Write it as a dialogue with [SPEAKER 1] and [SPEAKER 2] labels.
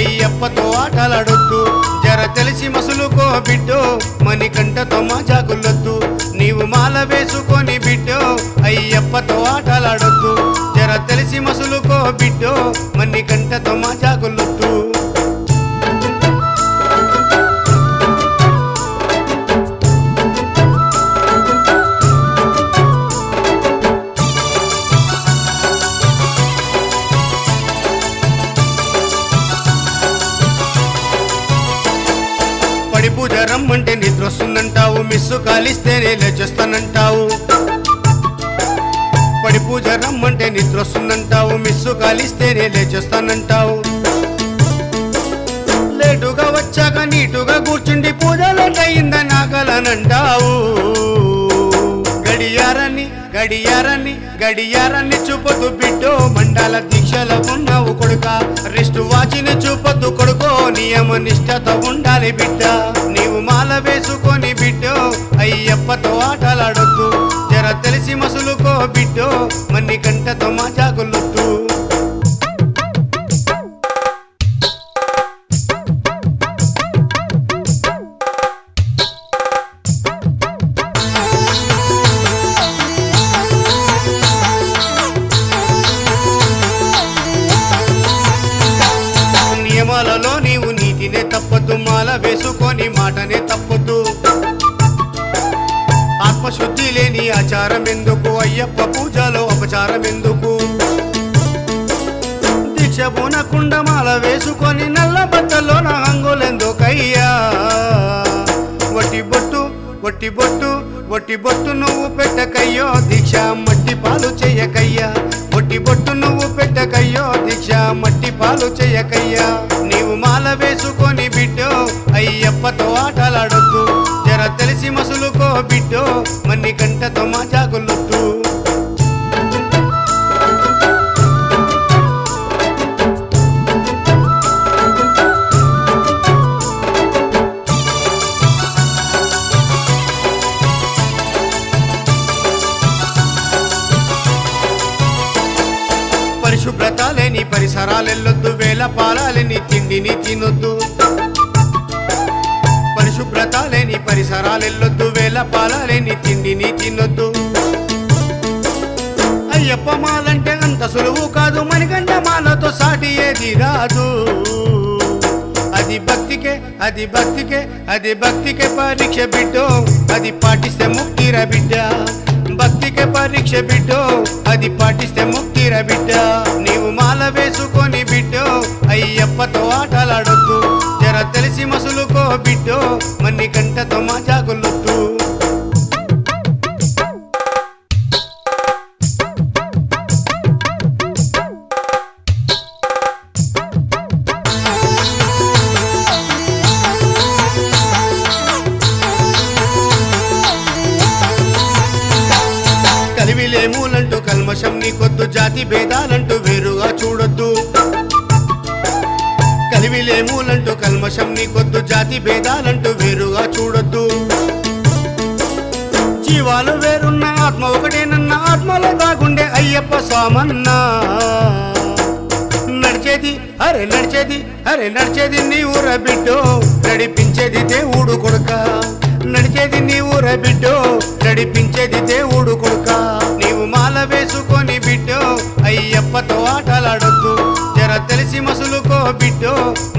[SPEAKER 1] అయ్యప్పతో ఆటలాడొద్దు జర తెలిసి మసులుకో బిడ్డో మణికంఠతో మాజాకులొద్దు నీవు మాల వేసుకొని బిడ్డో అయ్యప్పతో ఆటలాడొద్దు జర తెలిసి మసులుకో బిడ్డో మణికంఠతో మాజాకులొద్దు పడి పూజ రమ్మంటే నిద్ర వస్తుందంటావు మిస్సు కాలిస్తేనే లేచేస్తానంటావు పడి పూజ రమ్మంటే నిద్ర వస్తుందంటావు మిస్సు కాలిస్తేనే లేచేస్తానంటావు లేటుగా వచ్చాక నీటుగా కూర్చుండి పూజలటయిందని నాగలనంటావు గడియారాన్ని గడియారాన్ని గడియారాన్ని చూపొద్దు బిడ్డో మండల దీక్షలో ఉన్నావు కొడుక రెస్ట్ వాచిని చూపొద్దు కొడుకో నియమ నిష్టత ఉండాలి బిడ్డ నీవు మాల వేసుకొని బిడ్డో అయ్యప్పతో ఆటలాడొద్దు జర తెలిసి మసులుకో బిడ్డో మన్ని కంటతో మాజాకులొద్దు నియమాలలో నీవు నీతినే తప్పొద్దు మాల వేసుకొని మాటనే తప్పొద్దు ఆత్మశుద్ధి లేని ఆచారం ఎందుకు అయ్యప్ప పూజలో అపచారం ఎందుకు దీక్ష పూనకుండా మాల వేసుకొని నల్ల బట్టలో నా హంగులెందుకయ్యా వట్టి బొట్టు వట్టి బొట్టు వట్టి బొట్టు నువ్వు పెట్టకయ్యో దీక్ష మట్టి పాలు చేయకయ్యా వట్టి బొట్టు నువ్వు పెట్టకయ్యో దీక్ష మట్టి పాలు చేయకయ్యా నీవు మాల వేసుకొని బిడ్డో అయ్యప్పతో ఆటలాడొద్దు జర తెలిసి మసులుకో బిడ్డో మన్ని కంటతో మాజాకులొద్దు పరిశుభ్రత లేని పరిసరాలెల్లొద్దు వేల పాలాలేని తిండిని తినొద్దు పరిశుభ్రత లేని పరిసరాలెల్లొద్దు వేల పాలాలేని తిండిని తినొద్దు అయ్యప్ప మాలంటే అంత సులువు కాదు మణికంఠ మాలతో సాటి ఏది రాదు అది భక్తికే అది భక్తికే అది భక్తికే పరీక్ష బిడ్డో అది పాటిస్తే ముక్తిర బిడ్డ భక్తికే పరీక్ష బిడ్డో అది పాటిస్తే ముక్తిర బిడ్డ నీవు మాల వేసుకొని బిడ్డో అయ్యప్పతో ఆటలాడొద్దు జర తెలిసి మసులుకో బిడ్డో మన్ని కంటతో మాజాకులొద్దు కలివిలేమూలంటూ కల్మషం నీకొద్దు జాతి భేదాలంటూ వేరుగా చూడొద్దు కలివిలేమూలంటూ కల్మషం నీకొద్దు జాతి భేదాలంటూ వేరుగా చూడొద్దు జీవాలు వేరున్న ఆత్మ ఒకటేనన్న ఆత్మలో దాగుండే అయ్యప్ప స్వామన్నా నడిచేది అరే నడిచేది అరే నడిచేది నీ ఊర బిడ్డో నడిపించేది దేవుడు కొడుక నడిచేది నీ ఊర బిడ్డో నడిపించేది దేవుడు కొడుక నీవు మాల వేసుకొని బిడ్డో అయ్యప్పతో ఆటలాడొద్దు జర తెలిసి మసులుకో బిడ్డో